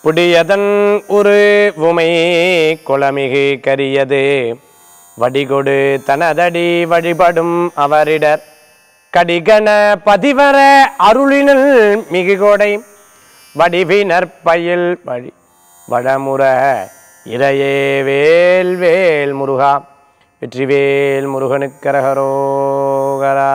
புடியதன் ஒரு உமை குளமிகு கரியது வடிகொடு தனதடி வழிபடும் அவரிடர் கடிகண பதிவர அருளினல் மிகுகொடை வடிவினர் பயில் வழி வடமுற இறையே வேல் வேல் முருகா வெற்றிவேல் முருகனுக்கரகரோகரா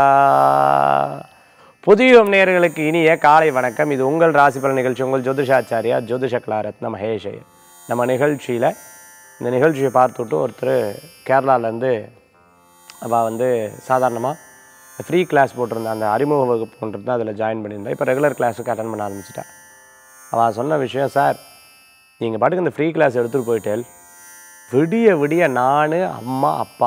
புதியம் நேயர்களுக்கு இனிய காலை வணக்கம் இது உங்கள் ராசி பலன் நிகழ்ச்சி உங்கள் ஜோதிஷாச்சாரியா ஜோதிஷ கலாரத்ன மகேஷ் ஐயர் நம்ம நிகழ்ச்சியில் இந்த நிகழ்ச்சியை பார்த்துட்டு ஒருத்தர் கேரளாலேருந்து அவள் வந்து சாதாரணமாக ஃப்ரீ கிளாஸ் போட்டிருந்தா அந்த அறிமுக வகுப்புன்றது அதில் ஜாயின் பண்ணியிருந்தா இப்போ ரெகுலர் கிளாஸுக்கு அட்டன் பண்ண ஆரம்பிச்சிட்டா அவள் சொன்ன விஷயம் சார் நீங்கள் பாட்டுக்கு இந்த ஃப்ரீ கிளாஸ் எடுத்துகிட்டு போயிட்டேல் விடிய விடிய நான் அம்மா அப்பா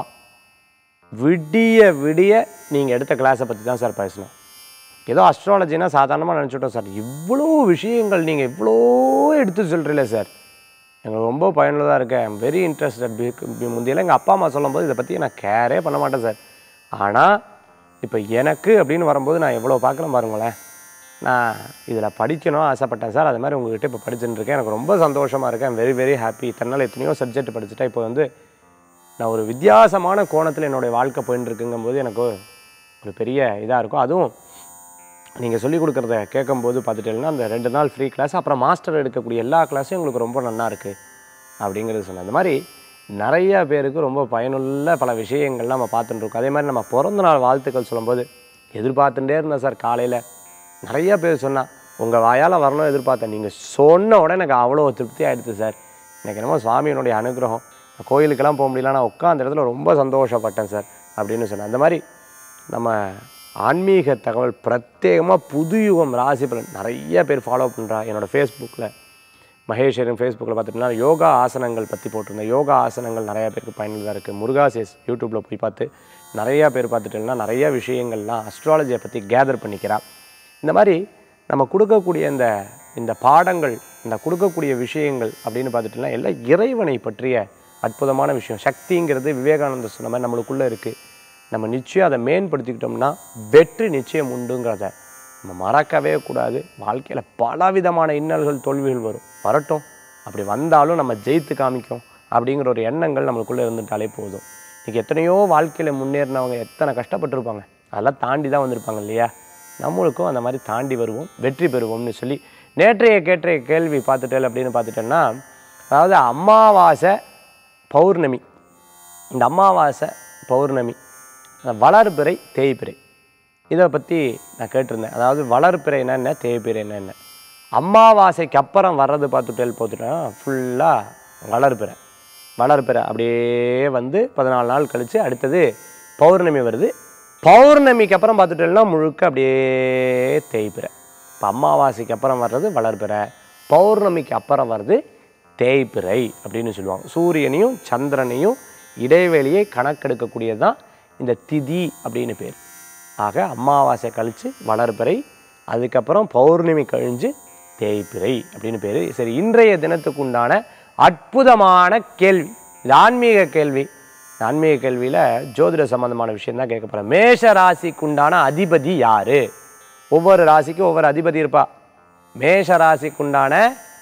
விடிய விடிய நீங்கள் எடுத்த கிளாஸை பற்றி தான் சார் பேசணும் ஏதோ அஸ்ட்ராலஜினா சாதாரணமாக நினச்சிட்டோம் சார் இவ்வளோ விஷயங்கள் நீங்கள் இவ்வளோ எடுத்து சொல்கிறீங்களே சார் எனக்கு ரொம்ப பயனுள்ளதாக இருக்கேன் ஐம் வெரி இன்ட்ரெஸ்டட் முந்தையெல்லாம் எங்கள் அப்பா அம்மா சொல்லும்போது இதை பற்றி நான் கேரே பண்ண மாட்டேன் சார் ஆனால் இப்போ எனக்கு அப்படின்னு வரும்போது நான் எவ்வளோ பார்க்குறேன் பாருங்களேன் நான் இதில் படிக்கணும் ஆசைப்பட்டேன் சார் அது மாதிரி உங்ககிட்ட இப்போ படிச்சுட்டு இருக்கேன் எனக்கு ரொம்ப சந்தோஷமாக இருக்கேன் வெரி வெரி ஹாப்பி தன்னால் எத்தனையோ சப்ஜெக்ட் படிச்சுட்டேன் இப்போ வந்து நான் ஒரு வித்தியாசமான கோணத்தில் என்னுடைய வாழ்க்கை போயின்னு இருக்குங்கும்போது எனக்கு ஒரு பெரிய இதாக இருக்கும் அதுவும் நீங்கள் சொல்லிக் கொடுக்குறத கேட்கும்போது பார்த்துட்டீங்கன்னா அந்த ரெண்டு நாள் ஃப்ரீ கிளாஸ் அப்புறம் மாஸ்டர் எடுக்கக்கூடிய எல்லா கிளாஸும் உங்களுக்கு ரொம்ப நல்லா இருக்குது அப்படிங்கிறது சொன்னேன் அந்த மாதிரி நிறைய பேருக்கு ரொம்ப பயனுள்ள பல விஷயங்கள் நம்ம பார்த்துட்டு இருக்கோம் அதே மாதிரி நம்ம பிறந்த நாள் வாழ்த்துக்கள் சொல்லும்போது எதிர்பார்த்துட்டே இருந்தேன் சார் காலையில் நிறைய பேர் சொன்னா உங்கள் வாயால் வரணும் எதிர்பார்த்தேன் நீங்கள் சொன்ன உடனே எனக்கு அவ்வளோ திருப்தி ஆகிடுது சார் எனக்கு என்னமோ சுவாமியினுடைய அனுகிரகம் நான் கோயிலுக்கெல்லாம் போக முடியல நான் உட்காந்த இடத்துல ரொம்ப சந்தோஷப்பட்டேன் சார் அப்படின்னு சொன்னேன் அந்த மாதிரி நம்ம ஆன்மீக தகவல் பிரத்யேகமாக புது யுகம் ராசி பலன் நிறைய பேர் ஃபாலோ பண்ணுறா என்னோடய ஃபேஸ்புக்கில் மகேஸ்வரன் ஃபேஸ்புக்கில் பார்த்துட்டோம்னா யோகா ஆசனங்கள் பற்றி போட்டிருந்தேன் யோகா ஆசனங்கள் நிறைய பேருக்கு பயனுள்ளதாக இருக்குது முருகாசேஸ் யூடியூப்பில் போய் பார்த்து நிறையா பேர் பார்த்துட்டோம்னா நிறைய விஷயங்கள்லாம் அஸ்ட்ராலஜியை பற்றி கேதர் பண்ணிக்கிறா இந்த மாதிரி நம்ம கொடுக்கக்கூடிய இந்த இந்த பாடங்கள் இந்த கொடுக்கக்கூடிய விஷயங்கள் அப்படின்னு பார்த்துட்டோம்னா எல்லாம் இறைவனை பற்றிய அற்புதமான விஷயம் சக்திங்கிறது விவேகானந்தர் சொன்ன மாதிரி நம்மளுக்குள்ளே இருக்குது நம்ம நிச்சயம் அதை மேம்படுத்திக்கிட்டோம்னா வெற்றி நிச்சயம் உண்டுங்கிறத நம்ம மறக்கவே கூடாது வாழ்க்கையில் பலவிதமான இன்னல்கள் தோல்விகள் வரும் வரட்டும் அப்படி வந்தாலும் நம்ம ஜெயித்து காமிக்கும் அப்படிங்கிற ஒரு எண்ணங்கள் நம்மளுக்குள்ளே இருந்துட்டாலே போதும் இன்றைக்கி எத்தனையோ வாழ்க்கையில் முன்னேறினவங்க எத்தனை கஷ்டப்பட்டிருப்பாங்க அதெல்லாம் தாண்டி தான் வந்திருப்பாங்க இல்லையா நம்மளுக்கும் அந்த மாதிரி தாண்டி வருவோம் வெற்றி பெறுவோம்னு சொல்லி நேற்றைய கேற்றைய கேள்வி பார்த்துட்டேன் அப்படின்னு பார்த்துட்டேன்னா அதாவது அமாவாசை பௌர்ணமி இந்த அமாவாசை பௌர்ணமி அந்த வளர்பிறை தேய்பிறை இதை பற்றி நான் கேட்டிருந்தேன் அதாவது வளர்பிறைனா என்ன தேய்பிறைனா என்ன அமாவாசைக்கு அப்புறம் வர்றது பார்த்துட்டேல் போத்துட்டேன்னா ஃபுல்லாக வளர்பிறை வளர்பிறை அப்படியே வந்து பதினாலு நாள் கழித்து அடுத்தது பௌர்ணமி வருது பௌர்ணமிக்கு அப்புறம் பார்த்துட்டேன்னா முழுக்க அப்படியே தேய்பிறை இப்போ அமாவாசைக்கு அப்புறம் வர்றது வளர்பிறை பௌர்ணமிக்கு அப்புறம் வர்றது தேய்பிறை அப்படின்னு சொல்லுவாங்க சூரியனையும் சந்திரனையும் இடைவெளியை கணக்கெடுக்கக்கூடியது தான் இந்த திதி அப்படின்னு பேர் ஆக அமாவாசை கழித்து வளர்பிறை அதுக்கப்புறம் பௌர்ணமி கழிஞ்சு தேய்பிறை அப்படின்னு பேர் சரி இன்றைய தினத்துக்கு உண்டான அற்புதமான கேள்வி இது ஆன்மீக கேள்வி இந்த ஆன்மீக கேள்வியில் ஜோதிட சம்பந்தமான விஷயம் தான் கேட்க போகிறேன் மேஷ ராசிக்கு உண்டான அதிபதி யாரு ஒவ்வொரு ராசிக்கும் ஒவ்வொரு அதிபதி இருப்பா மேஷ ராசிக்கு உண்டான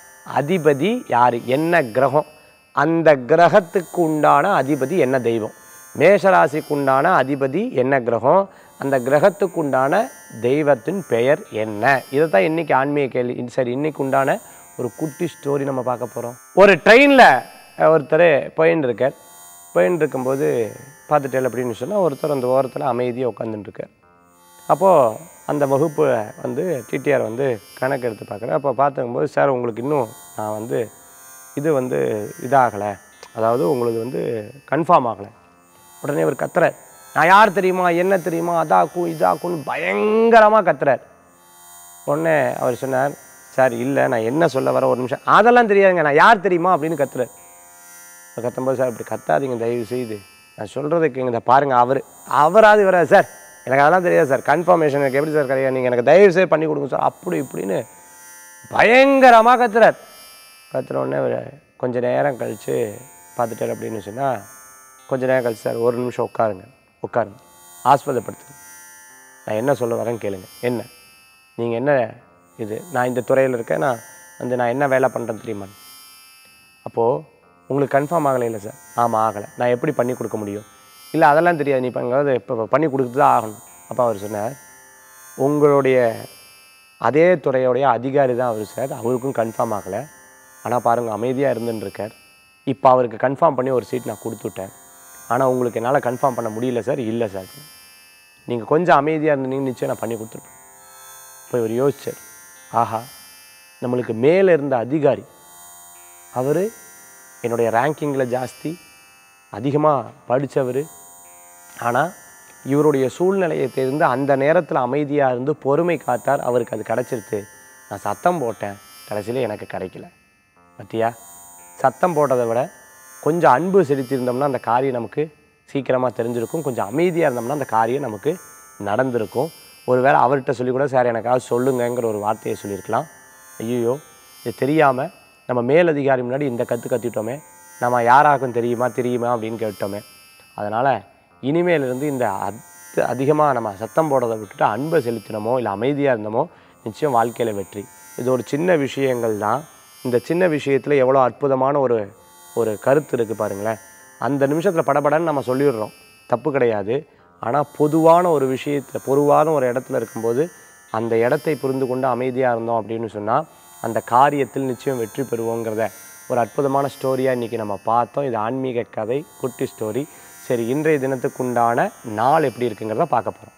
அதிபதி யார் என்ன கிரகம் அந்த கிரகத்துக்கு உண்டான அதிபதி என்ன தெய்வம் மேஷராசிக்கு உண்டான அதிபதி என்ன கிரகம் அந்த கிரகத்துக்கு உண்டான தெய்வத்தின் பெயர் என்ன இதை தான் இன்னைக்கு ஆன்மீக கேள்வி இது சரி இன்னைக்கு உண்டான ஒரு குட்டி ஸ்டோரி நம்ம பார்க்க போகிறோம் ஒரு ட்ரெயினில் ஒருத்தர் போயின்னு இருக்கார் போயின்னு இருக்கும்போது பார்த்துட்டேன் அப்படின்னு சொன்னால் ஒருத்தர் அந்த ஓரத்தில் அமைதியாக உட்காந்துட்டு இருக்கார் அப்போது அந்த வகுப்பு வந்து டிடிஆர் வந்து கணக்கு எடுத்து பார்க்குறேன் அப்போ பார்த்துக்கும்போது சார் உங்களுக்கு இன்னும் நான் வந்து இது வந்து இதாகலை அதாவது உங்களுக்கு வந்து கன்ஃபார்ம் ஆகலை உடனே அவர் கத்துறார் நான் யார் தெரியுமா என்ன தெரியுமா அதாக்கும் இதாக்கும்னு பயங்கரமாக கத்துறார் உடனே அவர் சொன்னார் சார் இல்லை நான் என்ன சொல்ல வர ஒரு நிமிஷம் அதெல்லாம் தெரியாதுங்க நான் யார் தெரியுமா அப்படின்னு கத்துறார் அவர் கத்தும்போது சார் இப்படி கத்தாதீங்க தயவு செய்து நான் சொல்கிறதுக்கு இங்கே பாருங்கள் அவர் அவராது வராது சார் எனக்கு அதெல்லாம் தெரியாது சார் கன்ஃபர்மேஷன் எனக்கு எப்படி சார் கிடையாது நீங்கள் எனக்கு தயவு செய்து பண்ணி கொடுங்க சார் அப்படி இப்படின்னு பயங்கரமாக கத்துறார் கத்துற உடனே அவர் கொஞ்ச நேரம் கழித்து பார்த்துட்டார் அப்படின்னு சொன்னால் கொஞ்ச நேரம் கழிச்சு சார் ஒரு நிமிஷம் உட்காருங்க உட்காருங்க ஆஸ்பதப்படுத்துங்க நான் என்ன சொல்ல வரேன்னு கேளுங்க என்ன நீங்கள் என்ன இது நான் இந்த துறையில் இருக்கேன் நான் வந்து நான் என்ன வேலை பண்ணுறேன் தெரியுமா அப்போது உங்களுக்கு கன்ஃபார்ம் ஆகலை இல்லை சார் ஆமாம் ஆகலை நான் எப்படி பண்ணி கொடுக்க முடியும் இல்லை அதெல்லாம் தெரியாது நீ இப்போ எங்காவது இப்போ பண்ணி கொடுத்து தான் ஆகணும் அப்போ அவர் சொன்னார் உங்களுடைய அதே துறையோடைய அதிகாரி தான் அவர் சார் அவருக்கும் கன்ஃபார்ம் ஆகலை ஆனால் பாருங்கள் அமைதியாக இருந்துன்னு இருக்கார் இப்போ அவருக்கு கன்ஃபார்ம் பண்ணி ஒரு சீட் நான் கொடுத்துட்டேன் ஆனால் உங்களுக்கு என்னால் கன்ஃபார்ம் பண்ண முடியல சார் இல்லை சார் நீங்கள் கொஞ்சம் அமைதியாக இருந்தீங்க நிச்சயம் நான் பண்ணி கொடுத்துருப்பேன் இப்போ இவர் யோசிச்சார் ஆஹா நம்மளுக்கு மேலே இருந்த அதிகாரி அவர் என்னுடைய ரேங்கிங்கில் ஜாஸ்தி அதிகமாக படித்தவர் ஆனால் இவருடைய சூழ்நிலையை தெரிந்து அந்த நேரத்தில் அமைதியாக இருந்து பொறுமை காத்தார் அவருக்கு அது கிடச்சிருச்சு நான் சத்தம் போட்டேன் கடைசியில் எனக்கு கிடைக்கல பத்தியா சத்தம் போட்டதை விட கொஞ்சம் அன்பு செலுத்தியிருந்தோம்னா அந்த காரியம் நமக்கு சீக்கிரமாக தெரிஞ்சிருக்கும் கொஞ்சம் அமைதியாக இருந்தோம்னா அந்த காரியம் நமக்கு நடந்திருக்கும் ஒருவேளை அவர்கிட்ட சொல்லி கூட சார் எனக்காவது சொல்லுங்கங்கிற ஒரு வார்த்தையை சொல்லியிருக்கலாம் ஐயோ இது தெரியாமல் நம்ம மேலதிகாரி முன்னாடி இந்த கற்று கத்திட்டோமே நம்ம யாராக்கும் தெரியுமா தெரியுமா அப்படின்னு கேட்டோமே அதனால் இனிமேலிருந்து இந்த அத் அதிகமாக நம்ம சத்தம் போடுறதை விட்டுட்டு அன்பை செலுத்தினமோ இல்லை அமைதியாக இருந்தோமோ நிச்சயம் வாழ்க்கையில் வெற்றி இது ஒரு சின்ன விஷயங்கள் தான் இந்த சின்ன விஷயத்தில் எவ்வளோ அற்புதமான ஒரு ஒரு கருத்து இருக்குது பாருங்களேன் அந்த நிமிஷத்தில் படபடன்னு நம்ம சொல்லிடுறோம் தப்பு கிடையாது ஆனால் பொதுவான ஒரு விஷயத்தில் பொதுவான ஒரு இடத்துல இருக்கும்போது அந்த இடத்தை புரிந்து கொண்டு அமைதியாக இருந்தோம் அப்படின்னு சொன்னால் அந்த காரியத்தில் நிச்சயம் வெற்றி பெறுவோங்கிறத ஒரு அற்புதமான ஸ்டோரியாக இன்றைக்கி நம்ம பார்த்தோம் இது ஆன்மீக கதை குட்டி ஸ்டோரி சரி இன்றைய தினத்துக்குண்டான நாள் எப்படி இருக்குங்கிறத பார்க்க போகிறோம்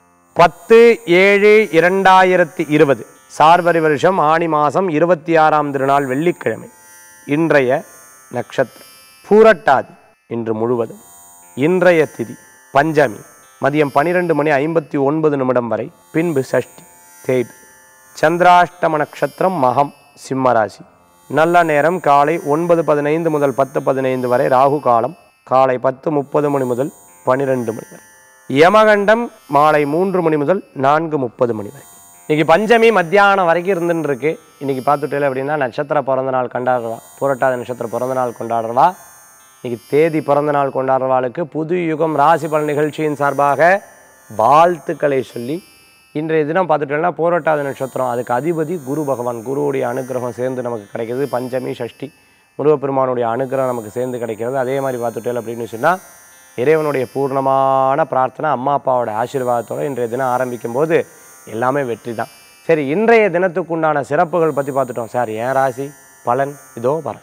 பத்து ஏழு இரண்டாயிரத்தி இருபது சார்வரி வருஷம் ஆணி மாதம் இருபத்தி ஆறாம் திருநாள் வெள்ளிக்கிழமை இன்றைய நட்சத்திரம் பூரட்டாதி இன்று முழுவதும் இன்றைய திதி பஞ்சமி மதியம் பன்னிரெண்டு மணி ஐம்பத்தி ஒன்பது நிமிடம் வரை பின்பு சஷ்டி தேய்பு சந்திராஷ்டம நட்சத்திரம் மகம் சிம்மராசி நல்ல நேரம் காலை ஒன்பது பதினைந்து முதல் பத்து பதினைந்து வரை ராகு காலம் காலை பத்து முப்பது மணி முதல் பன்னிரெண்டு மணி வரை யமகண்டம் மாலை மூன்று மணி முதல் நான்கு முப்பது மணி வரை இன்னைக்கு பஞ்சமி மத்தியானம் வரைக்கும் இருந்துன்னு இருக்கு இன்னைக்கு பார்த்துட்டே அப்படின்னா நட்சத்திர பிறந்த நாள் கொண்டாடுறவா புரட்டாத நட்சத்திர பிறந்த நாள் கொண்டாடுறவா இன்னைக்கு தேதி பிறந்த நாள் கொண்டாடுறவாளுக்கு புது யுகம் ராசி பலன் நிகழ்ச்சியின் சார்பாக வாழ்த்துக்களை சொல்லி இன்றைய தினம் பார்த்துட்டோம்னா போராட்டாத நட்சத்திரம் அதுக்கு அதிபதி குரு பகவான் குருவுடைய அனுகிரகம் சேர்ந்து நமக்கு கிடைக்கிறது பஞ்சமி சஷ்டி முருகப்பெருமானுடைய அனுகிரகம் நமக்கு சேர்ந்து கிடைக்கிறது அதே மாதிரி பார்த்துட்டேன் அப்படின்னு சொன்னால் இறைவனுடைய பூர்ணமான பிரார்த்தனை அம்மா அப்பாவோட ஆசீர்வாதத்தோடு இன்றைய தினம் ஆரம்பிக்கும் போது எல்லாமே வெற்றி தான் சரி இன்றைய தினத்துக்கு உண்டான சிறப்புகள் பற்றி பார்த்துட்டோம் சார் ஏன் ராசி பலன் இதோ பலன்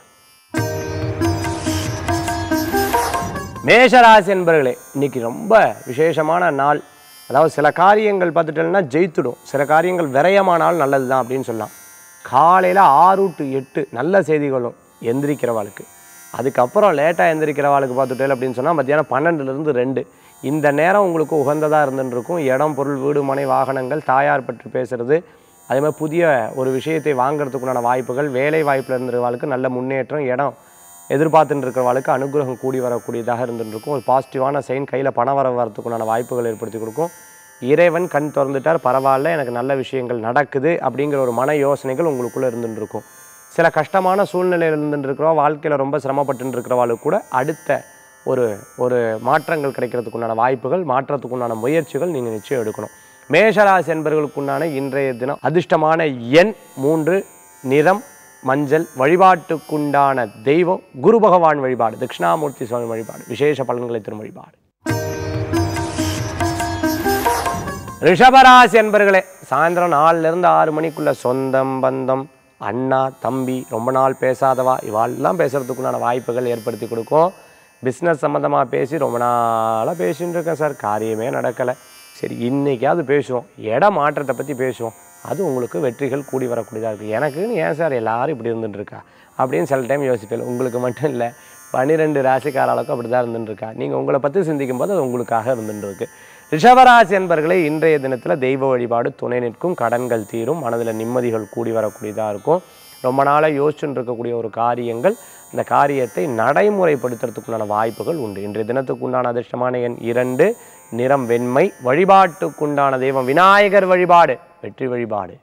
மேஷராசி என்பர்களே இன்னைக்கு ரொம்ப விசேஷமான நாள் அதாவது சில காரியங்கள் பார்த்துட்டோம்னா ஜெயித்துடும் சில காரியங்கள் விரயமானால் நல்லது தான் அப்படின்னு சொல்லலாம் காலையில் ஆறு டு எட்டு நல்ல செய்திகளும் எந்திரிக்கிறவாளுக்கு அதுக்கப்புறம் லேட்டாக எந்திரிக்கிறவாளுக்கு பார்த்துட்டேன் அப்படின்னு சொன்னால் மத்தியானம் பன்னெண்டுலேருந்து ரெண்டு இந்த நேரம் உங்களுக்கு உகந்ததாக இருந்துன்னு இருக்கும் இடம் பொருள் வீடு மனை வாகனங்கள் தாயார் பற்றி பேசுறது அதே மாதிரி புதிய ஒரு விஷயத்தை வாங்குறதுக்குண்டான வாய்ப்புகள் வேலை வாய்ப்பில் இருந்துருவாளுக்கு நல்ல முன்னேற்றம் இடம் எதிர்பார்த்துட்டு இருக்கிறவாளுக்கு அனுகிரகம் கூடி வரக்கூடியதாக இருந்துட்டு இருக்கும் ஒரு பாசிட்டிவான சைன் கையில் பணம் வர வரத்துக்குண்டான வாய்ப்புகள் ஏற்படுத்தி கொடுக்கும் இறைவன் கண் திறந்துட்டார் பரவாயில்ல எனக்கு நல்ல விஷயங்கள் நடக்குது அப்படிங்கிற ஒரு மன யோசனைகள் உங்களுக்குள்ளே இருந்துட்டு இருக்கும் சில கஷ்டமான சூழ்நிலையில் இருந்துட்டு இருக்கிறோம் வாழ்க்கையில் ரொம்ப சிரமப்பட்டு இருக்கிறவாளுக்கு கூட அடுத்த ஒரு ஒரு மாற்றங்கள் கிடைக்கிறதுக்குண்டான வாய்ப்புகள் மாற்றத்துக்குண்டான முயற்சிகள் நீங்கள் நிச்சயம் எடுக்கணும் மேஷராசி என்பவர்களுக்குண்டான இன்றைய தினம் அதிர்ஷ்டமான எண் மூன்று நிறம் மஞ்சள் வழிபாட்டுக்குண்டான தெய்வம் குரு பகவான் வழிபாடு தட்சிணாமூர்த்தி சுவாமி வழிபாடு விசேஷ பலன்களை தரும் வழிபாடு ரிஷபராசி என்பர்களே சாயந்தரம் நாலுல இருந்து ஆறு மணிக்குள்ள சொந்தம் பந்தம் அண்ணா தம்பி ரொம்ப நாள் பேசாதவா இவாளெல்லாம் பேசுறதுக்குண்டான வாய்ப்புகள் ஏற்படுத்தி கொடுக்கும் பிஸ்னஸ் சம்மந்தமாக பேசி ரொம்ப நாளாக பேசின்னு இருக்கேன் சார் காரியமே நடக்கலை சரி இன்னைக்காவது பேசுவோம் இட மாற்றத்தை பற்றி பேசுவோம் அது உங்களுக்கு வெற்றிகள் கூடி வரக்கூடியதாக இருக்குது எனக்குன்னு ஏன் சார் எல்லாரும் இப்படி இருந்துட்டு இருக்கா அப்படின்னு சில டைம் யோசிப்பேன் உங்களுக்கு மட்டும் இல்லை பன்னிரெண்டு ராசிக்காரர்களுக்கும் அப்படி தான் இருந்துட்டு இருக்கா நீங்கள் உங்களை பற்றி சிந்திக்கும் போது அது உங்களுக்காக இருந்துட்டு இருக்கு ரிஷபராசி என்பர்களே இன்றைய தினத்தில் தெய்வ வழிபாடு துணை நிற்கும் கடன்கள் தீரும் மனதில் நிம்மதிகள் கூடி வரக்கூடியதாக இருக்கும் ரொம்ப நாளாக யோசிச்சுட்டு இருக்கக்கூடிய ஒரு காரியங்கள் இந்த காரியத்தை நடைமுறைப்படுத்துறதுக்குண்டான வாய்ப்புகள் உண்டு இன்றைய தினத்துக்கு உண்டான அதிர்ஷ்டமான எண் இரண்டு நிறம் வெண்மை வழிபாட்டுக்குண்டான தெய்வம் விநாயகர் வழிபாடு வெற்றி வழிபாடு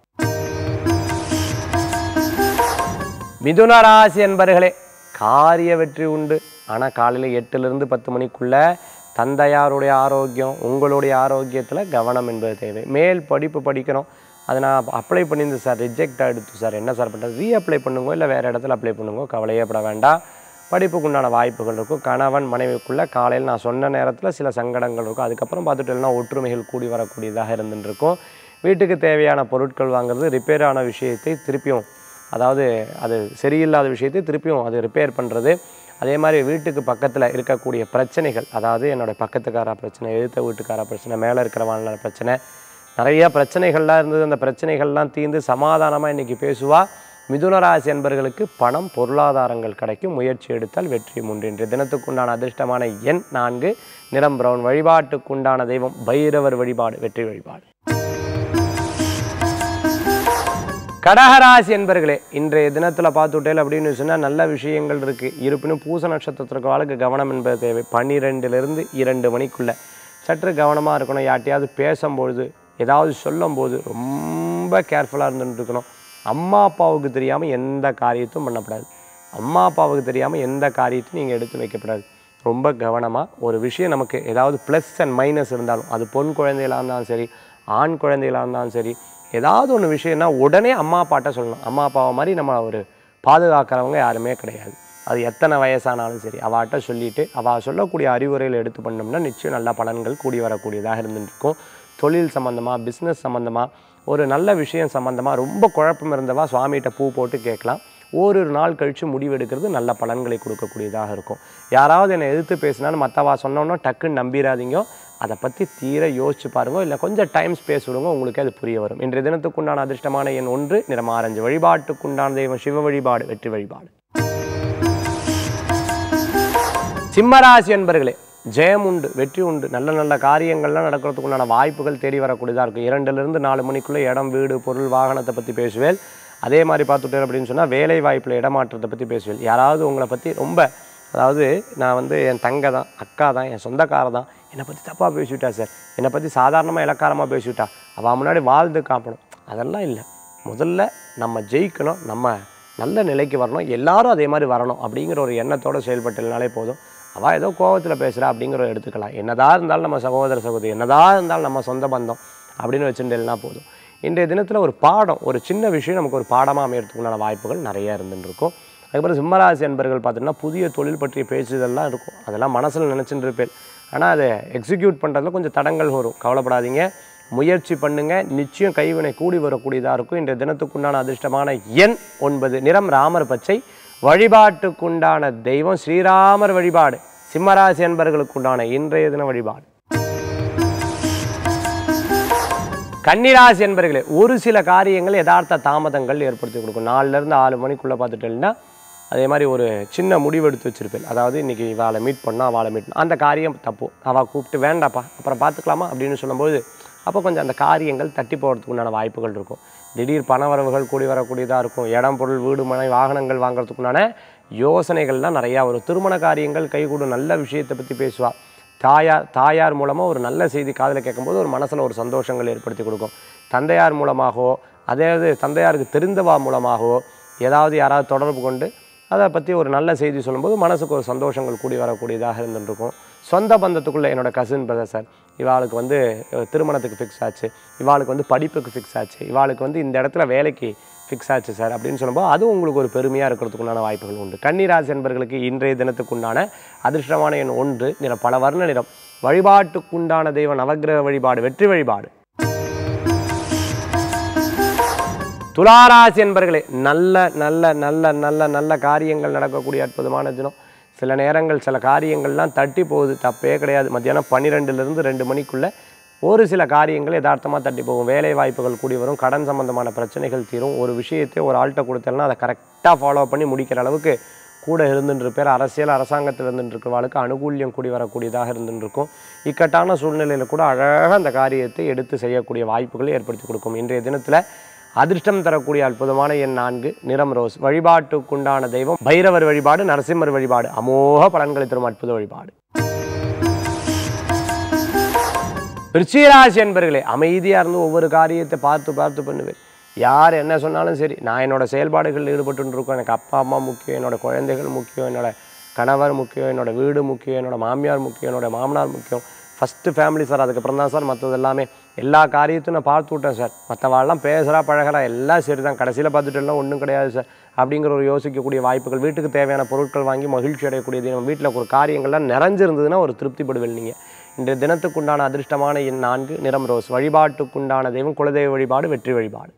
மிதுன ராசி என்பர்களே காரிய வெற்றி உண்டு ஆனால் காலையில் எட்டுலேருந்து பத்து மணிக்குள்ளே தந்தையாருடைய ஆரோக்கியம் உங்களுடைய ஆரோக்கியத்தில் கவனம் என்பது தேவை மேல் படிப்பு படிக்கணும் அதை நான் அப்ளை பண்ணியிருந்தேன் சார் ரிஜெக்ட் ஆகிடுச்சு சார் என்ன சார் பண்ணுறது ரீ அப்ளை பண்ணுங்க இல்லை வேறு இடத்துல அப்ளை பண்ணுங்க கவலையே பட வேண்டாம் படிப்புக்குண்டான வாய்ப்புகள் இருக்கும் கணவன் மனைவிக்குள்ளே காலையில் நான் சொன்ன நேரத்தில் சில சங்கடங்கள் இருக்கும் அதுக்கப்புறம் பார்த்துட்டோம்னா ஒற்றுமைகள் கூடி வரக்கூடியதாக இருந்துட்டு இருக்கும் வீட்டுக்கு தேவையான பொருட்கள் வாங்குறது ரிப்பேர் ஆன விஷயத்தை திருப்பியும் அதாவது அது சரியில்லாத விஷயத்தை திருப்பியும் அது ரிப்பேர் பண்ணுறது அதே மாதிரி வீட்டுக்கு பக்கத்தில் இருக்கக்கூடிய பிரச்சனைகள் அதாவது என்னோட பக்கத்துக்கார பிரச்சனை எழுத்த வீட்டுக்கார பிரச்சனை மேலே இருக்கிற வாழ்நாள் பிரச்சனை நிறைய பிரச்சனைகள்லாம் இருந்தது அந்த பிரச்சனைகள்லாம் தீர்ந்து சமாதானமாக இன்றைக்கி பேசுவா மிதுனராசி என்பர்களுக்கு பணம் பொருளாதாரங்கள் கிடைக்கும் முயற்சி எடுத்தால் வெற்றி உண்டு இன்றைய தினத்துக்குண்டான அதிர்ஷ்டமான எண் நான்கு நிறம் பிரவுன் வழிபாட்டுக்குண்டான தெய்வம் பைரவர் வழிபாடு வெற்றி வழிபாடு கடகராசி என்பர்களே இன்றைய தினத்தில் பார்த்துட்டேல் அப்படின்னு சொன்னால் நல்ல விஷயங்கள் இருக்குது இருப்பினும் பூச நட்சத்திரத்திற்கு வாழ்க்கை கவனம் என்பது தேவை பன்னிரெண்டுலேருந்து இரண்டு மணிக்குள்ளே சற்று கவனமாக இருக்கணும் யார்ட்டையாவது பேசும்பொழுது ஏதாவது சொல்லும்போது ரொம்ப கேர்ஃபுல்லாக இருந்துட்டு இருக்கணும் அம்மா அப்பாவுக்கு தெரியாமல் எந்த காரியத்தையும் பண்ணக்கூடாது அம்மா அப்பாவுக்கு தெரியாமல் எந்த காரியத்தையும் நீங்கள் எடுத்து வைக்கப்படாது ரொம்ப கவனமாக ஒரு விஷயம் நமக்கு ஏதாவது ப்ளஸ் அண்ட் மைனஸ் இருந்தாலும் அது பொன் குழந்தைகளாக இருந்தாலும் சரி ஆண் குழந்தைகளாக இருந்தாலும் சரி ஏதாவது ஒன்று விஷயம்னா உடனே அம்மா அப்பாட்ட சொல்லணும் அம்மா அப்பாவை மாதிரி நம்ம ஒரு பாதுகாக்கிறவங்க யாருமே கிடையாது அது எத்தனை வயசானாலும் சரி அவாட்ட சொல்லிட்டு அவள் சொல்லக்கூடிய அறிவுரைகள் எடுத்து பண்ணோம்னா நிச்சயம் நல்ல பலன்கள் கூடி வரக்கூடியதாக இருந்துட்டு இருக்கும் தொழில் சம்மந்தமாக பிஸ்னஸ் சம்மந்தமாக ஒரு நல்ல விஷயம் சம்மந்தமாக ரொம்ப குழப்பம் இருந்தவா சுவாமிகிட்ட பூ போட்டு கேட்கலாம் ஓரிரு நாள் கழித்து முடிவெடுக்கிறது நல்ல பலன்களை கொடுக்கக்கூடியதாக இருக்கும் யாராவது என்னை எதிர்த்து பேசினாலும் மற்றவா சொன்னோன்னா டக்குன்னு நம்பிடாதீங்க அதை பற்றி தீர யோசிச்சு பாருங்க இல்லை கொஞ்சம் டைம் ஸ்பேஸ் விடுங்க உங்களுக்கு அது புரிய வரும் இன்றைய தினத்துக்குண்டான அதிர்ஷ்டமான எண் ஒன்று நிறம் ஆரஞ்சு வழிபாட்டுக்குண்டான தெய்வம் சிவ வழிபாடு வெற்றி வழிபாடு சிம்மராசி என்பர்களே ஜெயம் உண்டு வெற்றி உண்டு நல்ல நல்ல காரியங்கள்லாம் நடக்கிறதுக்குண்டான வாய்ப்புகள் தேடி வரக்கூடியதாக இருக்கும் இரண்டுலேருந்து நாலு மணிக்குள்ளே இடம் வீடு பொருள் வாகனத்தை பற்றி பேசுவேன் அதே மாதிரி பார்த்துட்டேன் அப்படின்னு சொன்னால் வேலை வாய்ப்பில் இடமாற்றத்தை பற்றி பேசுவேன் யாராவது உங்களை பற்றி ரொம்ப அதாவது நான் வந்து என் தங்கை தான் அக்கா தான் என் சொந்தக்கார தான் என்னை பற்றி தப்பாக பேசிவிட்டா சார் என்னை பற்றி சாதாரணமாக இலக்காரமாக பேசிவிட்டா அவள் முன்னாடி வாழ்ந்து காப்பணும் அதெல்லாம் இல்லை முதல்ல நம்ம ஜெயிக்கணும் நம்ம நல்ல நிலைக்கு வரணும் எல்லாரும் அதே மாதிரி வரணும் அப்படிங்கிற ஒரு எண்ணத்தோடு செயல்பட்டதுனாலே போதும் அவள் ஏதோ கோவத்தில் பேசுகிறா அப்படிங்கிற எடுத்துக்கலாம் என்னதான் இருந்தாலும் நம்ம சகோதர சகோதரி என்னதான் இருந்தாலும் நம்ம சொந்த பந்தம் அப்படின்னு வச்சுட்டேன்னா போதும் இன்றைய தினத்தில் ஒரு பாடம் ஒரு சின்ன விஷயம் நமக்கு ஒரு பாடமாக அமையறதுக்குண்டான வாய்ப்புகள் நிறைய இருந்துட்டு இருக்கும் அதுக்கப்புறம் சிம்மராசி என்பர்கள் பார்த்தீங்கன்னா புதிய தொழில் பற்றிய பேச்சுதெல்லாம் இருக்கும் அதெல்லாம் மனசில் நினச்சிட்டு இருப்பேன் ஆனால் அதை எக்ஸிக்யூட் பண்ணுறதுல கொஞ்சம் தடங்கள் வரும் கவலைப்படாதீங்க முயற்சி பண்ணுங்க நிச்சயம் கைவினை கூடி வரக்கூடியதாக இருக்கும் இன்றைய தினத்துக்குண்டான அதிர்ஷ்டமான எண் ஒன்பது நிறம் ராமர் பச்சை வழிபாட்டுக்குண்டான தெய்வம் ஸ்ரீராமர் வழிபாடு சிம்மராசி என்பர்களுக்குண்டான இன்றைய தின வழிபாடு கன்னிராசி என்பர்களே ஒரு சில காரியங்கள் யதார்த்த தாமதங்கள் ஏற்படுத்தி கொடுக்கும் நாலுலேருந்து ஆறு மணிக்குள்ளே பார்த்துட்டேன்னா அதே மாதிரி ஒரு சின்ன முடிவு எடுத்து வச்சிருப்பேன் அதாவது இன்றைக்கி இவாளை மீட் பண்ணால் அவளை மீட் பண்ண அந்த காரியம் தப்பு அவள் கூப்பிட்டு வேண்டாப்பா அப்புறம் பார்த்துக்கலாமா அப்படின்னு சொல்லும்போது அப்போ கொஞ்சம் அந்த காரியங்கள் தட்டி போகிறதுக்கு உண்டான வாய்ப்புகள் இருக்கும் திடீர் பண வரவுகள் கூடி வரக்கூடியதாக இருக்கும் இடம் பொருள் வீடு மனை வாகனங்கள் வாங்குறதுக்குண்டான யோசனைகள்லாம் நிறையா வரும் திருமண காரியங்கள் கைகூடும் நல்ல விஷயத்தை பற்றி பேசுவாள் தாயார் தாயார் மூலமாக ஒரு நல்ல செய்தி காதில் கேட்கும்போது ஒரு மனசில் ஒரு சந்தோஷங்கள் ஏற்படுத்தி கொடுக்கும் தந்தையார் மூலமாகவோ அதாவது தந்தையாருக்கு தெரிந்தவா மூலமாகவோ ஏதாவது யாராவது தொடர்பு கொண்டு அதை பற்றி ஒரு நல்ல செய்தி சொல்லும்போது மனசுக்கு ஒரு சந்தோஷங்கள் கூடி வரக்கூடியதாக இருந்துருக்கும் சொந்த பந்தத்துக்குள்ளே என்னோட கசின் பிரதர் சார் இவாளுக்கு வந்து அஹ், திருமணத்துக்கு ஃபிக்ஸ் ஆச்சு இவாளுக்கு வந்து படிப்புக்கு ஃபிக்ஸ் ஆச்சு இவாளுக்கு வந்து இந்த இடத்துல வேலைக்கு ஃபிக்ஸ் ஆச்சு சார் அப்படின்னு சொல்லும்போது அது உங்களுக்கு ஒரு பெருமையாக இருக்கிறதுக்குண்டான வாய்ப்புகள் உண்டு கன்னிராசி என்பர்களுக்கு இன்றைய தினத்துக்குண்டான அதிர்ஷ்டமான எண் ஒன்று நிறம் பல வர்ண நிறம் வழிபாட்டுக்குண்டான தெய்வ நவக்கிரக வழிபாடு வெற்றி வழிபாடு துளாராசி என்பர்களே நல்ல நல்ல நல்ல நல்ல நல்ல காரியங்கள் நடக்கக்கூடிய அற்புதமான தினம் சில நேரங்கள் சில காரியங்கள்லாம் தட்டி போகுது தப்பே கிடையாது மத்தியானம் பன்னிரெண்டுலேருந்து ரெண்டு மணிக்குள்ளே ஒரு சில காரியங்கள் யதார்த்தமாக தட்டி போகும் வேலை வாய்ப்புகள் கூடி வரும் கடன் சம்பந்தமான பிரச்சனைகள் தீரும் ஒரு விஷயத்தை ஒரு ஆள்கிட்ட கொடுத்தேன்னா அதை கரெக்டாக ஃபாலோ பண்ணி முடிக்கிற அளவுக்கு கூட இருந்துட்டு இருப்பார் அரசியல் அரசாங்கத்தில் இருந்துட்டு இருக்கிறவாளுக்கு அனுகூல்யம் கூடி வரக்கூடியதாக இருந்துட்டு இருக்கும் இக்கட்டான சூழ்நிலையில் கூட அழகாக அந்த காரியத்தை எடுத்து செய்யக்கூடிய வாய்ப்புகளை ஏற்படுத்தி கொடுக்கும் இன்றைய தினத்தில் அதிர்ஷ்டம் தரக்கூடிய அற்புதமான எண் நான்கு நிறம் ரோஸ் வழிபாட்டுக்குண்டான தெய்வம் பைரவர் வழிபாடு நரசிம்மர் வழிபாடு அமோக பலன்களை தரும் அற்புத வழிபாடு விருச்சிகராசி என்பர்களே அமைதியாக இருந்து ஒவ்வொரு காரியத்தை பார்த்து பார்த்து பண்ணுவேன் யார் என்ன சொன்னாலும் சரி நான் என்னோட செயல்பாடுகளில் ஈடுபட்டு இருக்கோம் எனக்கு அப்பா அம்மா முக்கியம் என்னோட குழந்தைகள் முக்கியம் என்னோட கணவர் முக்கியம் என்னோட வீடு முக்கியம் என்னோட மாமியார் முக்கியம் என்னோட மாமனார் முக்கியம் ஃபஸ்ட்டு ஃபேமிலி சார் அதுக்கப்புறம் தான் சார் மற்றது எல்லாமே எல்லா காரியத்தையும் நான் பார்த்து விட்டேன் சார் மற்றவாள்லாம் பேசுகிறா பழகிறா எல்லாம் சரி தான் கடைசியில் பார்த்துட்டு எல்லாம் ஒன்றும் கிடையாது சார் அப்படிங்கிற ஒரு யோசிக்கக்கூடிய வாய்ப்புகள் வீட்டுக்கு தேவையான பொருட்கள் வாங்கி மகிழ்ச்சி அடையக்கூடிய தினம் வீட்டில் ஒரு காரியங்கள்லாம் நிறைஞ்சிருந்ததுன்னா ஒரு திருப்திப்படுவீங்க நீங்கள் இன்றைய தினத்துக்குண்டான அதிர்ஷ்டமான எண் நான்கு நிறம் ரோஸ் வழிபாட்டுக்குண்டான தெய்வம் குலதெய்வ வழிபாடு வெற்றி வழிபாடு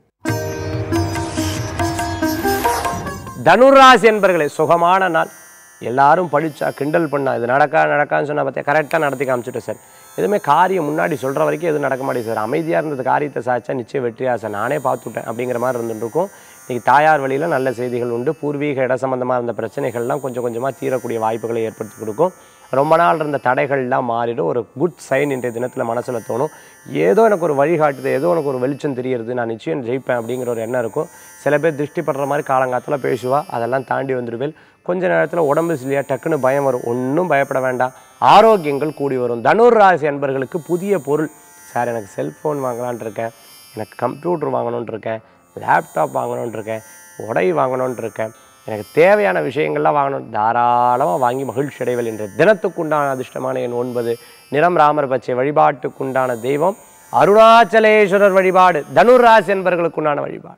தனுராசி என்பர்களே சுகமான நாள் எல்லாரும் படித்தா கிண்டல் பண்ணா இது நடக்கா நடக்கான்னு சொன்னால் பார்த்தியா கரெக்டாக நடத்தி காமிச்சிட்டேன் சார் எதுவுமே காரியம் முன்னாடி சொல்கிற வரைக்கும் எதுவும் நடக்க மாட்டேங்குது சார் அமைதியாக இருந்தது காரியத்தை சாய்ச்சா நிச்சயம் வெற்றியா சார் நானே பார்த்துட்டேன் அப்படிங்கிற மாதிரி இருந்துட்டு இருக்கும் இன்றைக்கி தாயார் வழியில் நல்ல செய்திகள் உண்டு பூர்வீக இட சம்பந்தமாக இருந்த பிரச்சனைகள்லாம் கொஞ்சம் கொஞ்சமாக தீரக்கூடிய வாய்ப்புகளை ஏற்படுத்தி கொடுக்கும் ரொம்ப நாள் இருந்த தடைகள்லாம் மாறிடும் ஒரு குட் சைன் இன்றைய தினத்தில் மனசில் தோணும் ஏதோ எனக்கு ஒரு வழிகாட்டுது ஏதோ எனக்கு ஒரு வெளிச்சம் தெரியுது நான் நிச்சயம் ஜெயிப்பேன் அப்படிங்கிற ஒரு எண்ணம் இருக்கும் சில பேர் திருஷ்டி படுற மாதிரி காலங்காலத்தில் பேசுவா அதெல்லாம் தாண்டி வந்துடுவேன் கொஞ்ச நேரத்தில் உடம்பு சரியா டக்குன்னு பயம் வரும் ஒன்றும் பயப்பட வேண்டாம் ஆரோக்கியங்கள் கூடி வரும் தனுர் ராசி அன்பர்களுக்கு புதிய பொருள் சார் எனக்கு செல்ஃபோன் வாங்கலான்ட்டு இருக்கேன் எனக்கு கம்ப்யூட்டர் வாங்கணுன்ட்டு இருக்கேன் லேப்டாப் வாங்கணுன்ட்டு இருக்கேன் உடை வாங்கணுன்ட்டு இருக்கேன் எனக்கு தேவையான விஷயங்கள்லாம் வாங்கணும் தாராளமாக வாங்கி மகிழ்ச்சி அடைவல் என்ற தினத்துக்குண்டான அதிர்ஷ்டமான எண் ஒன்பது நிறம் ராமர் பச்சை வழிபாட்டுக்குண்டான தெய்வம் அருணாச்சலேஸ்வரர் வழிபாடு தனுர் ராசி என்பர்களுக்குண்டான வழிபாடு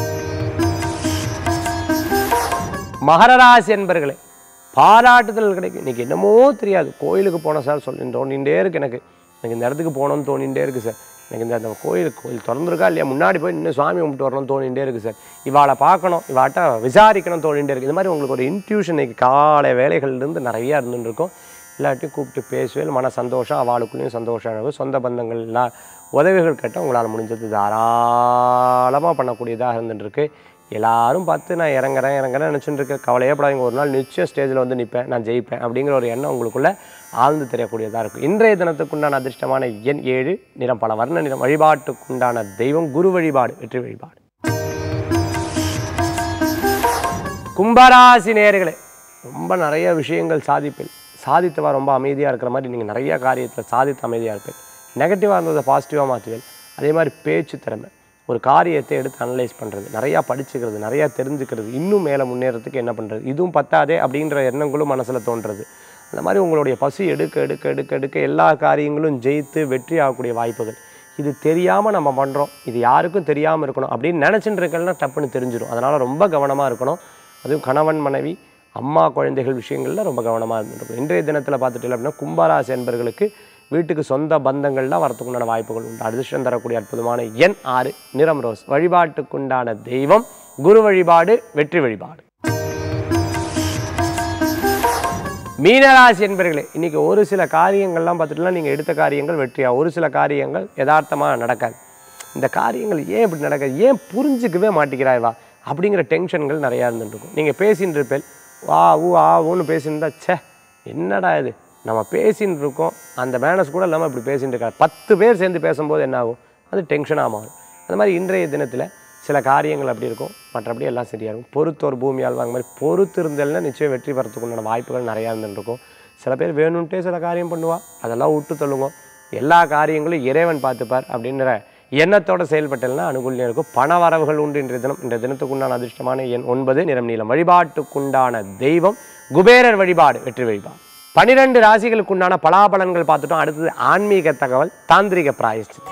மகர ராசி என்பர்களே பாராட்டுதல் கிடைக்கும் இன்னைக்கு என்னமோ தெரியாது கோயிலுக்கு போன சார் சொல்லி தோண்டிகிட்டே இருக்கு எனக்கு எனக்கு இந்த இடத்துக்கு போகணும்னு தோணிகிட்டே இருக்கு சார் எனக்கு இந்த அந்த கோயில் கோயில் திறந்துருக்கா இல்லையா முன்னாடி போய் இன்னும் சாமி கும்பிட்டு வரணும்னு தோணிகிட்டே இருக்கு சார் இவாளை பார்க்கணும் இவாட்ட விசாரிக்கணும் தோணிகிட்டே இருக்கு இந்த மாதிரி உங்களுக்கு ஒரு இன்ட்யூஷன் இன்னைக்கு காலை வேலைகள்லேருந்து நிறையா இருந்துட்டு இருக்கும் எல்லாத்தையும் கூப்பிட்டு பேசுவேன் மன சந்தோஷம் அவளுக்குள்ளேயும் சந்தோஷம் இருக்கும் சொந்த பந்தங்கள் எல்லாம் உதவிகள் கேட்டால் உங்களால் முடிஞ்சது தாராளமாக பண்ணக்கூடியதாக இருந்துட்டு இருக்கு எல்லாரும் பார்த்து நான் இறங்குறேன் இறங்குறேன் நினச்சிட்டு இருக்கேன் கவலையே படாதீங்க ஒரு நாள் நிச்சயம் ஸ்டேஜில் வந்து நிற்பேன் நான் ஜெயிப்பேன் அப்படிங்கிற ஒரு எண்ணம் உங்களுக்குள்ள ஆழ்ந்து தெரியக்கூடியதாக இருக்கும் இன்றைய தினத்துக்குண்டான அதிர்ஷ்டமான எண் ஏழு நிறம் பல வர்ண நிறம் வழிபாட்டுக்குண்டான தெய்வம் குரு வழிபாடு வெற்றி வழிபாடு கும்பராசி நேர்களே ரொம்ப நிறைய விஷயங்கள் சாதிப்பேன் சாதித்தவா ரொம்ப அமைதியாக இருக்கிற மாதிரி நீங்கள் நிறைய காரியத்தில் சாதித்து அமைதியாக இருப்பேன் நெகட்டிவாக இருந்ததை பாசிட்டிவாக மாற்றுவேன் அதே மாதிரி பேச்சு திறமை ஒரு காரியத்தை எடுத்து அனலைஸ் பண்ணுறது நிறையா படிச்சுக்கிறது நிறையா தெரிஞ்சுக்கிறது இன்னும் மேலே முன்னேறதுக்கு என்ன பண்ணுறது இதுவும் பத்தாதே அப்படின்ற எண்ணங்களும் மனசில் தோன்றது அந்த மாதிரி உங்களுடைய பசி எடுக்க எடுக்க எடுக்க எடுக்க எல்லா காரியங்களும் ஜெயித்து வெற்றி ஆகக்கூடிய வாய்ப்புகள் இது தெரியாமல் நம்ம பண்ணுறோம் இது யாருக்கும் தெரியாமல் இருக்கணும் அப்படின்னு நினச்சிட்டு இருக்கலன்னா டப்புன்னு தெரிஞ்சிடும் அதனால் ரொம்ப கவனமாக இருக்கணும் அதுவும் கணவன் மனைவி அம்மா குழந்தைகள் விஷயங்களில் ரொம்ப கவனமாக இருந்துருக்கும் இன்றைய தினத்தில் பார்த்துட்டு அப்படின்னா கும்பராசி என்பர்களுக்கு வீட்டுக்கு சொந்த பந்தங்கள்லாம் வரத்துக்குண்டான வாய்ப்புகள் உண்டு அதிர்ஷ்டம் தரக்கூடிய அற்புதமான எண் ஆறு நிறம் ரோஸ் வழிபாட்டுக்குண்டான தெய்வம் குரு வழிபாடு வெற்றி வழிபாடு மீனராசி என்பர்களே இன்னைக்கு ஒரு சில காரியங்கள்லாம் பார்த்துட்டுலாம் நீங்கள் எடுத்த காரியங்கள் வெற்றியா ஒரு சில காரியங்கள் யதார்த்தமாக நடக்காது இந்த காரியங்கள் ஏன் இப்படி நடக்காது ஏன் புரிஞ்சுக்கவே மாட்டேங்கிறாய் வா அப்படிங்கிற டென்ஷன்கள் நிறையா இருந்துட்டு இருக்கும் நீங்கள் பேசின்னு இருப்பேன் வா ஊ ஆ ஊன்னு பேசியிருந்தா ச்சே என்னடா இது நம்ம பேசின்னு இருக்கோம் அந்த மேனஸ் கூட இல்லாமல் இப்படி பேசிட்டு இருக்காங்க பத்து பேர் சேர்ந்து பேசும்போது என்ன ஆகும் அது டென்ஷனாக மாறும் அந்த மாதிரி இன்றைய தினத்தில் சில காரியங்கள் அப்படி இருக்கும் மற்றபடி எல்லாம் சரியாக இருக்கும் பொறுத்தோர் பூமியால் வாங்க மாதிரி பொறுத்து இருந்தல்னா நிச்சயம் வெற்றி பெறத்துக்கு உண்டான வாய்ப்புகள் நிறையா இருந்துட்டு இருக்கும் சில பேர் வேணும்ன்ட்டே சில காரியம் பண்ணுவா அதெல்லாம் விட்டு தள்ளுங்க எல்லா காரியங்களும் இறைவன் பார்த்துப்பார் அப்படின்ற எண்ணத்தோட செயல்பட்டல்னா அனுகூலியம் இருக்கும் பண வரவுகள் உண்டு இன்றைய தினம் இந்த தினத்துக்குண்டான அதிர்ஷ்டமான எண் ஒன்பது நிறம் நீளம் வழிபாட்டுக்குண்டான தெய்வம் குபேரர் வழிபாடு வெற்றி வழிபாடு பனிரெண்டு ராசிகளுக்குண்டான பலாபலன்கள் பார்த்துட்டோம் அடுத்தது ஆன்மீக தகவல் தாந்திரிக பிராயஷ்சித்தம்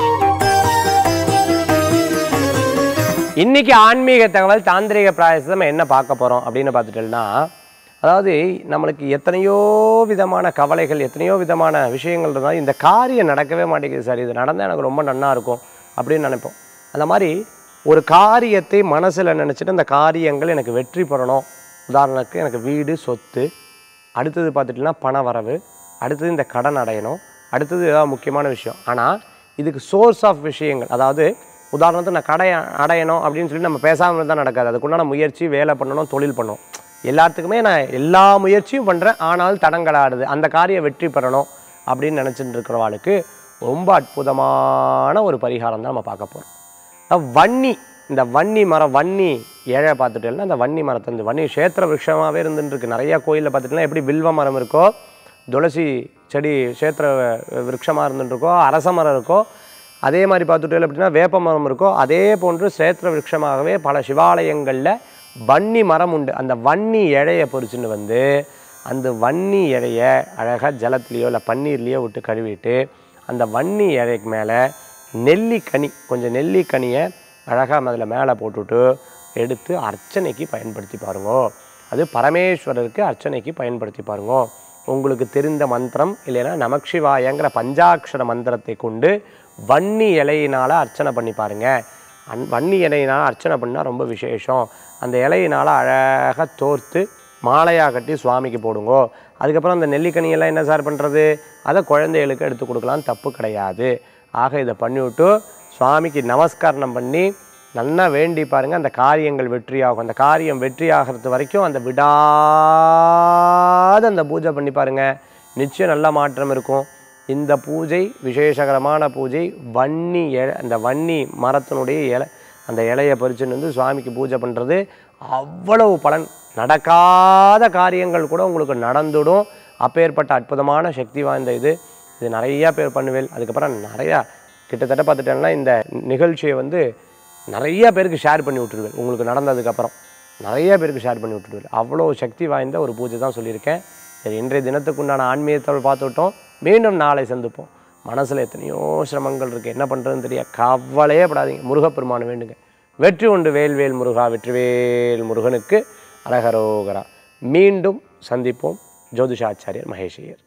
இன்னைக்கு ஆன்மீக தகவல் தாந்திரிக பிராயசம் என்ன பார்க்க போகிறோம் அப்படின்னு பார்த்துட்டோம்னா அதாவது நம்மளுக்கு எத்தனையோ விதமான கவலைகள் எத்தனையோ விதமான விஷயங்கள் இருந்தாலும் இந்த காரியம் நடக்கவே மாட்டேங்குது சார் இது நடந்தால் எனக்கு ரொம்ப நன்னா இருக்கும் அப்படின்னு நினைப்போம் அந்த மாதிரி ஒரு காரியத்தை மனசில் நினச்சிட்டு அந்த காரியங்கள் எனக்கு வெற்றி பெறணும் உதாரணத்துக்கு எனக்கு வீடு சொத்து அடுத்தது பார்த்துட்டிங்கன்னா பண வரவு அடுத்தது இந்த கடன் அடையணும் அடுத்தது ஏதாவது முக்கியமான விஷயம் ஆனால் இதுக்கு சோர்ஸ் ஆஃப் விஷயங்கள் அதாவது உதாரணத்துக்கு நான் கடை அடையணும் அப்படின்னு சொல்லி நம்ம பேசாமல் தான் நடக்காது அதுக்குண்டான முயற்சி வேலை பண்ணணும் தொழில் பண்ணணும் எல்லாத்துக்குமே நான் எல்லா முயற்சியும் பண்ணுறேன் ஆனால் தடங்களாடுது அந்த காரியம் வெற்றி பெறணும் அப்படின்னு நினச்சிட்டு இருக்கிறவாளுக்கு ரொம்ப அற்புதமான ஒரு பரிகாரம் தான் நம்ம பார்க்க போகிறோம் வன்னி இந்த வன்னி மரம் வன்னி ஏழை பார்த்துட்டேன்னா அந்த வன்னி மரத்தை இந்த வன்னி கஷேத்திர விருட்சமாகவே இருந்துட்டு இருக்கு நிறைய கோயிலில் பார்த்துட்டுனா எப்படி வில்வ மரம் இருக்கோ துளசி செடி கஷேத்திர விருட்சமாக இருந்துட்டு இருக்கோ அரச மரம் இருக்கோ அதே மாதிரி பார்த்துட்டே அப்படின்னா வேப்ப மரம் இருக்கோ அதே போன்று சேத்திர விருட்சமாகவே பல சிவாலயங்களில் வன்னி மரம் உண்டு அந்த வன்னி இழையை பொறிச்சுன்னு வந்து அந்த வன்னி இலையை அழகாக ஜலத்துலேயோ இல்லை பன்னீர்லேயோ விட்டு கழுவிட்டு அந்த வன்னி இலைக்கு மேலே நெல்லிக்கனி கொஞ்சம் நெல்லிக்கனியை அழகாக அதில் மேலே போட்டுட்டு எடுத்து அர்ச்சனைக்கு பயன்படுத்தி பாருங்க அது பரமேஸ்வரருக்கு அர்ச்சனைக்கு பயன்படுத்தி பாருங்க உங்களுக்கு தெரிந்த மந்திரம் இல்லைன்னா நமக்ஷிவாயங்கிற பஞ்சாட்சர மந்திரத்தை கொண்டு வன்னி இலையினால் அர்ச்சனை பண்ணி பாருங்க அன் வன்னி இலையினால் அர்ச்சனை பண்ணால் ரொம்ப விசேஷம் அந்த இலையினால் அழகாக தோர்த்து மாலையாக கட்டி சுவாமிக்கு போடுங்கோ அதுக்கப்புறம் அந்த நெல்லிக்கனியெல்லாம் என்ன சார் பண்ணுறது அதை குழந்தைகளுக்கு எடுத்து கொடுக்கலாம் தப்பு கிடையாது ஆக இதை பண்ணிவிட்டு சுவாமிக்கு நமஸ்காரம் பண்ணி நல்லா வேண்டி பாருங்கள் அந்த காரியங்கள் வெற்றியாகும் அந்த காரியம் வெற்றி ஆகிறது வரைக்கும் அந்த விடாத அந்த பூஜை பண்ணி பாருங்கள் நிச்சயம் நல்ல மாற்றம் இருக்கும் இந்த பூஜை விசேஷகரமான பூஜை வன்னி இலை அந்த வன்னி மரத்தினுடைய இலை அந்த இலையை பறிச்சுன்னு வந்து சுவாமிக்கு பூஜை பண்ணுறது அவ்வளவு பலன் நடக்காத காரியங்கள் கூட உங்களுக்கு நடந்துடும் அப்பேற்பட்ட அற்புதமான சக்தி வாய்ந்த இது இது நிறையா பேர் பண்ணுவேன் அதுக்கப்புறம் நிறையா கிட்டத்தட்ட பார்த்துட்டேன்னா இந்த நிகழ்ச்சியை வந்து நிறைய பேருக்கு ஷேர் பண்ணி விட்டுருவேன் உங்களுக்கு நடந்ததுக்கப்புறம் நிறைய பேருக்கு ஷேர் பண்ணி விட்டுருவேன் அவ்வளோ சக்தி வாய்ந்த ஒரு பூஜை தான் சொல்லியிருக்கேன் சரி இன்றைய தினத்துக்குண்டான ஆன்மீகத்தோடு பார்த்துட்டோம் மீண்டும் நாளை சந்திப்போம் மனசில் எத்தனையோ சிரமங்கள் இருக்குது என்ன பண்ணுறதுன்னு தெரிய கவலையே படாதீங்க முருகப்பெருமான் வேண்டுங்க வெற்றி உண்டு வேல்வேல் முருகா வெற்றிவேல் முருகனுக்கு அரகரோகரா மீண்டும் சந்திப்போம் ஜோதிஷாச்சாரியர் மகேஷையர்